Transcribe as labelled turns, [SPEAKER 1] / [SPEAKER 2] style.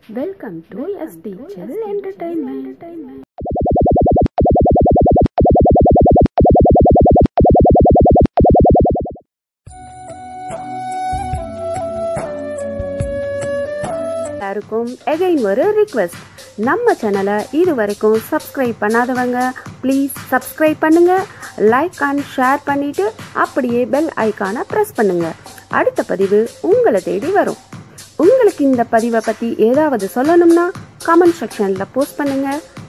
[SPEAKER 1] welcome to S teacher entertainment எல்லாருக்கும் again ஒரு request நம்ம சேனலை இது வரைக்கும் சப்ஸ்கிரைப் பண்ணாதவங்க ப்ளீஸ் சப்ஸ்கிரைப் பண்ணுங்க லைக் அண்ட் ஷேர் பண்ணிட்டு அப்படியே பெல் ஐக்கானை ப்ரெஸ் பண்ணுங்க அடுத்த பதிவு உங்களை தேடி வரும் உங்களுக்கு இந்த பதிவை பற்றி ஏதாவது சொல்லணும்னா கமெண்ட் செக்ஷனில் போஸ்ட் பண்ணுங்க